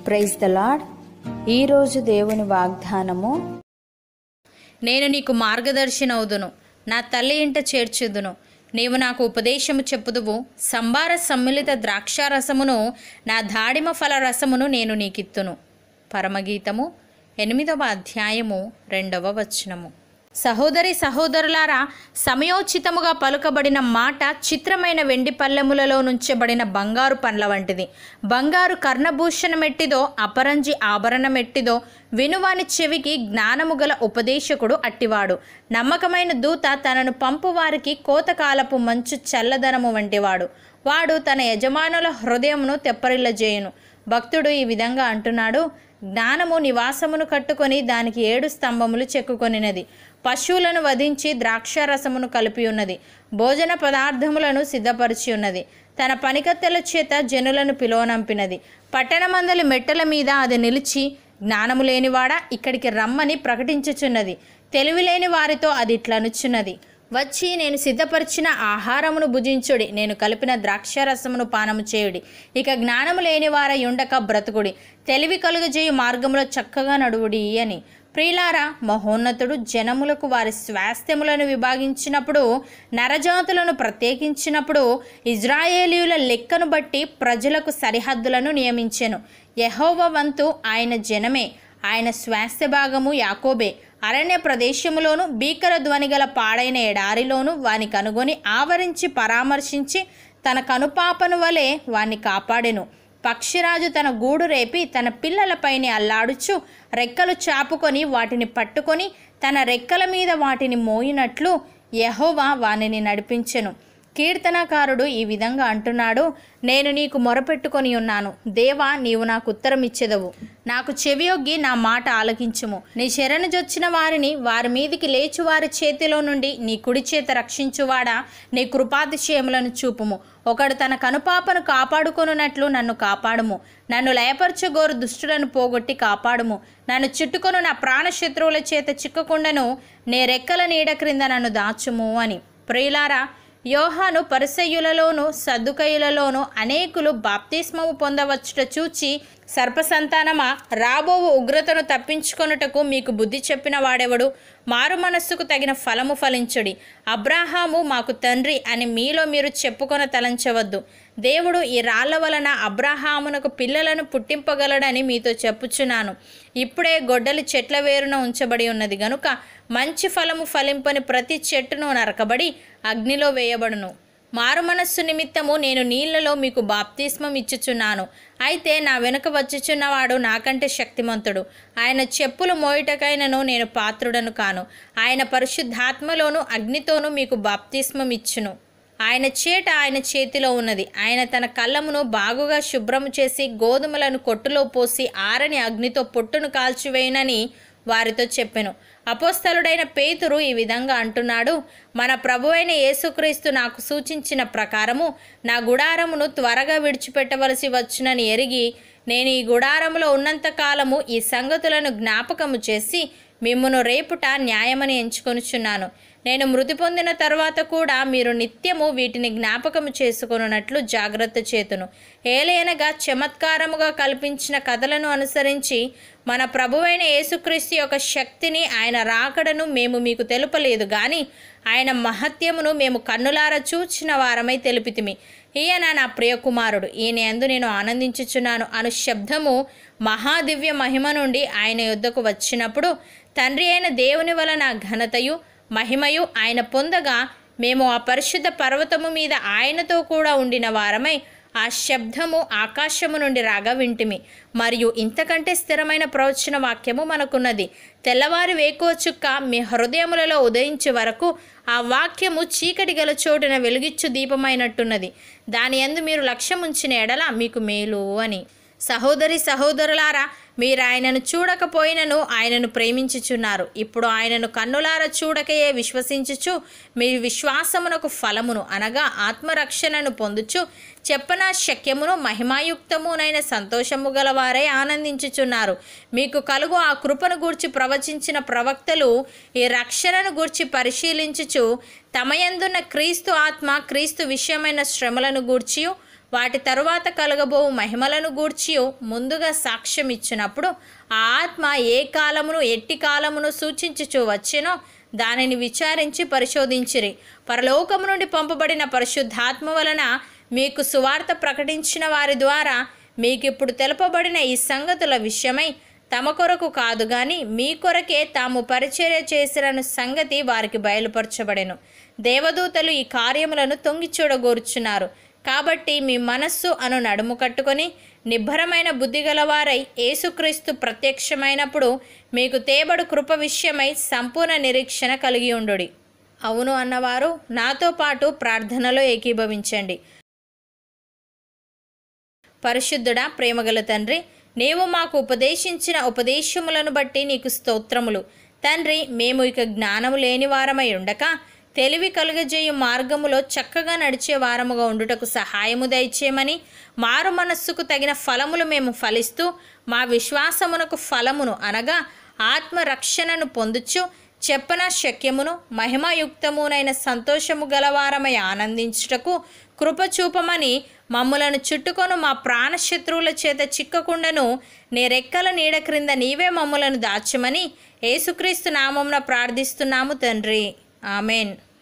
praise the lord ఈరోజు దేవుని వాగ్దానము నేను నీకు మార్గదర్శినవుదును నా తల్లి ఇంట చేర్చుదును నీవు నాకు ఉపదేశము చెప్పుదువు సంబార సమ్మిళిత ద్రాక్షారసమును నా దాడిమ ఫల రసమును నేను నీకిత్తును పరమగీతము ఎనిమిదవ అధ్యాయము రెండవ వచనము సహోదరి సహోదరులారా సమయోచితముగా పలుకబడిన మాట చిత్రమైన వెండి పల్లెములలో నుంచబడిన బంగారు పండ్ల వంటిది బంగారు కర్ణభూషణమెట్టిదో అపరంజి ఆభరణమెట్టిదో వినువాని చెవికి జ్ఞానము గల ఉపదేశకుడు అట్టివాడు నమ్మకమైన దూత తనను పంపు వారికి కోతకాలపు మంచు చల్లదనము వంటివాడు వాడు తన యజమానుల హృదయమును తెప్పరిల్లజేయును భక్తుడు ఈ విధంగా అంటున్నాడు జ్ఞానము నివాసమును కట్టుకొని దానికి ఏడు స్తంభములు చెక్కుకొనినది పశువులను వధించి ద్రాక్షారసమును కలిపి ఉన్నది భోజన పదార్థములను సిద్ధపరిచి ఉన్నది తన పనికత్తెల చేత జనులను పిలువనంపినది పట్టణమందలి మెట్టల మీద అది నిలిచి జ్ఞానము లేనివాడా ఇక్కడికి రమ్మని ప్రకటించుచున్నది తెలివి లేని వారితో అది ఇట్లనుచున్నది వచ్చి నేను సిద్ధపరిచిన ఆహారమును భుజించుడి నేను కలిపిన ద్రాక్షారసమును పానము చేయుడి ఇక జ్ఞానము లేని వారై ఉండక బ్రతుకుడి తెలివి కలుగజేయు మార్గంలో చక్కగా నడువుడి అని ప్రియులారా మహోన్నతుడు జనములకు వారి స్వాస్థ్యములను విభాగించినప్పుడు నరజాతులను ప్రత్యేకించినప్పుడు ఇజ్రాయేలీయుల లెక్కను బట్టి ప్రజలకు సరిహద్దులను నియమించెను యహోవ వంతు ఆయన జనమే ఆయన స్వాస్థ్య భాగము యాకోబే అరణ్య ప్రదేశములోను భీకర ధ్వని గల పాడైన ఎడారిలోను వాని కనుగొని ఆవరించి పరామర్శించి తన కనుపాపను వలె వాణ్ణి కాపాడెను పక్షిరాజు తన గూడు రేపి తన పిల్లలపైన అల్లాడుచు రెక్కలు చాపుకొని వాటిని పట్టుకొని తన రెక్కల మీద వాటిని మోయినట్లు యహోవా వానిని నడిపించెను కీర్తనకారుడు ఈ విధంగా అంటున్నాడు నేను నీకు మొరపెట్టుకొని ఉన్నాను దేవా నీవు నాకు ఉత్తరం ఇచ్చెదవు నాకు చెవియొగ్గి నా మాట ఆలకించుము నీ శరణుజొచ్చిన వారిని వారి మీదికి లేచి వారి చేతిలో నుండి నీ కుడి చేత రక్షించువాడా నీ కృపాతిశయములను చూపుము ఒకడు తన కనుపాపను కాపాడుకొనున్నట్లు నన్ను కాపాడుము నన్ను లయపరచగోరు దుష్టులను పోగొట్టి కాపాడుము నన్ను చుట్టుకొను నా ప్రాణశత్రువుల చేత చిక్కకుండాను నే రెక్కల నీడ క్రింద నన్ను దాచుము అని ప్రియులారా యోహాను పరిసయ్యులలోను సద్దుకయులలోను అనేకులు బాప్తిస్మము పొందవచ్చుట చూచి సర్పసంతానమా రాబోవు ఉగ్రతను తప్పించుకొనుటకు మీకు బుద్ధి చెప్పిన వాడెవడు మారు మనస్సుకు తగిన ఫలము ఫలించుడి అబ్రాహాము మాకు తండ్రి అని మీలో మీరు చెప్పుకొన తలంచవద్దు దేవుడు ఈ రాళ్ల వలన అబ్రాహామునకు పిల్లలను పుట్టింపగలడని మీతో చెప్పుచున్నాను ఇప్పుడే గొడ్డలి చెట్ల వేరున ఉంచబడి ఉన్నది గనుక మంచి ఫలము ఫలింపని ప్రతి చెట్టును నరకబడి అగ్నిలో వేయబడును మారు మనస్సు నిమిత్తము నేను నీళ్లలో మీకు బాప్తిస్మం ఇచ్చుచున్నాను అయితే నా వెనుక వచ్చుచున్నవాడు నాకంటే శక్తిమంతుడు ఆయన చెప్పులు మోయుటకైనను నేను పాత్రుడను కాను ఆయన పరిశుద్ధాత్మలోను అగ్నితోనూ మీకు బాప్తిస్మం ఇచ్చును ఆయన చేట ఆయన చేతిలో ఉన్నది ఆయన తన కళ్ళమును బాగుగా శుభ్రము చేసి గోధుమలను కొట్టులో పోసి ఆరని అగ్నితో పొట్టును కాల్చివేయనని వారితో చెప్పెను అపోస్తలుడైన పేతురు ఈ విధంగా అంటున్నాడు మన ప్రభువైన యేసుక్రీస్తు నాకు సూచించిన ప్రకారము నా గుడారమును త్వరగా విడిచిపెట్టవలసి వచ్చునని ఎరిగి నేను ఈ గుడారములో ఉన్నంత కాలము ఈ సంగతులను జ్ఞాపకము చేసి మిమ్మును రేపుట న్యాయమని ఎంచుకొనుచున్నాను నేను మృతి పొందిన తర్వాత కూడా మీరు నిత్యము వీటిని జ్ఞాపకము చేసుకొనున్నట్లు జాగ్రత్త చేతును ఏలయనగా చమత్కారముగా కల్పించిన కథలను అనుసరించి మన ప్రభువైన యేసుక్రీస్తు యొక్క శక్తిని ఆయన రాకడను మేము మీకు తెలుపలేదు కానీ ఆయన మహత్యమును మేము కన్నులార చూచిన వారమై తెలిపితిమి ఈయన నా ప్రియకుమారుడు ఈయన ఎందు నేను ఆనందించుచున్నాను అను శబ్దము మహాదివ్య మహిమ నుండి ఆయన యుద్ధకు వచ్చినప్పుడు తండ్రి అయిన దేవుని వలన ఘనతయు మహిమయు ఆయన పొందగా మేము ఆ పరిశుద్ధ పర్వతము మీద ఆయనతో కూడా ఉండిన వారమై ఆ శబ్దము ఆకాశము నుండి రాగా వింటిమి మరియు ఇంతకంటే స్థిరమైన ప్రవచన వాక్యము మనకున్నది తెల్లవారి వేకువ చుక్క మీ హృదయములలో ఉదయించే వరకు ఆ వాక్యము చీకటి గల చోటున వెలుగిచ్చు దీపమైనట్టున్నది దాని యందు మీరు లక్ష్యముంచిన ఎడల మీకు మేలు అని సహోదరి సహోదరులారా మీరు ఆయనను చూడకపోయినను ఆయనను ప్రేమించుచున్నారు ఇప్పుడు ఆయనను కన్నులార చూడకయే విశ్వసించుచు మీ విశ్వాసమునకు ఫలమును అనగా ఆత్మరక్షణను పొందుచు చెప్పన శక్యమును మహిమాయుక్తమునైన సంతోషము గలవారై ఆనందించుచున్నారు మీకు కలుగు ఆ కృపను గూర్చి ప్రవచించిన ప్రవక్తలు ఈ రక్షణను గూర్చి పరిశీలించుచు తమయందున్న క్రీస్తు ఆత్మ క్రీస్తు విషయమైన శ్రమలను గూర్చియు వాటి తరువాత కలగబోవు మహిమలను గూర్చియు ముందుగా సాక్ష్యం ఇచ్చినప్పుడు ఆ ఆత్మ ఏ కాలమును ఎట్టి కాలమును సూచించుచూ వచ్చినో దానిని విచారించి పరిశోధించిరి పరలోకము నుండి పంపబడిన పరిశుద్ధాత్మ వలన మీకు సువార్త ప్రకటించిన వారి ద్వారా మీకిప్పుడు తెలుపబడిన ఈ సంగతుల విషయమై తమ కొరకు కాదు గాని మీ కొరకే తాము పరిచర్య చేసిన సంగతి వారికి బయలుపరచబడెను దేవదూతలు ఈ కార్యములను తొంగి చూడగోరుచున్నారు కాబట్టి మీ మనస్సు అను నడుము కట్టుకొని నిబ్బరమైన బుద్ధి గలవారై యేసుక్రీస్తు ప్రత్యక్షమైనప్పుడు మీకు తేబడు కృప విషయమై సంపూర్ణ నిరీక్షణ కలిగి ఉండుడి అవును అన్నవారు నాతో పాటు ప్రార్థనలో ఏకీభవించండి పరిశుద్ధుడా ప్రేమగల తండ్రి నీవు మాకు ఉపదేశించిన ఉపదేశములను బట్టి నీకు స్తోత్రములు తండ్రి మేము ఇక జ్ఞానము లేని వారమై ఉండక తెలివి కలుగజేయు మార్గములో చక్కగా నడిచే వారముగా ఉండుటకు సహాయము దయచేయమని మారు మనస్సుకు తగిన ఫలములు మేము ఫలిస్తూ మా విశ్వాసమునకు ఫలమును అనగా ఆత్మరక్షణను పొందుచు చెప్పన శక్యమును మహిమయుక్తమునైన సంతోషము గలవారమై ఆనందించుటకు కృప చూపమని మమ్ములను చుట్టుకొను మా ప్రాణశత్రువుల చేత చిక్కకుండను నీ రెక్కల నీడ క్రింద నీవే మమ్ములను దాచమని యేసుక్రీస్తు నామంన ప్రార్థిస్తున్నాము తండ్రి ఆమెన్